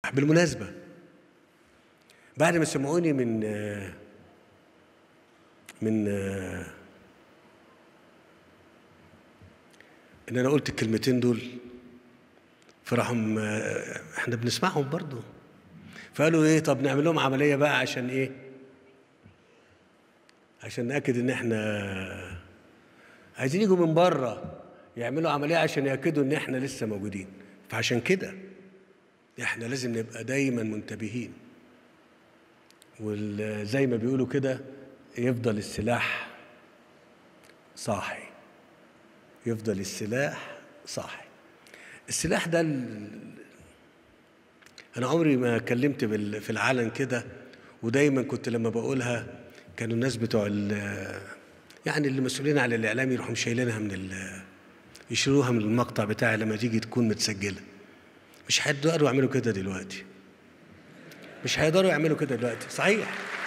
بالمناسبة بعد ما سمعوني من آه، من آه، ان انا قلت الكلمتين دول فراحوا م- آه، احنا بنسمعهم برضو فقالوا ايه طب نعمل لهم عمليه بقى عشان ايه عشان ناكد ان احنا عايزين يجوا من بره يعملوا عمليه عشان ياكدوا ان احنا لسه موجودين فعشان كده احنا لازم نبقى دايما منتبهين وزي ما بيقولوا كده يفضل السلاح صاحي يفضل السلاح صاحي السلاح ده ال- انا عمري ما كلمت بال- في العلن كده ودايما كنت لما بقولها كانوا الناس بتوع ال- يعني اللي مسؤولين على الاعلام يروحوا شايلينها من ال- يشيلوها من المقطع بتاعي لما تيجي تكون متسجله مش هيقدروا يعملوا كده دلوقتي مش هيقدروا يعملوا كده دلوقتي صحيح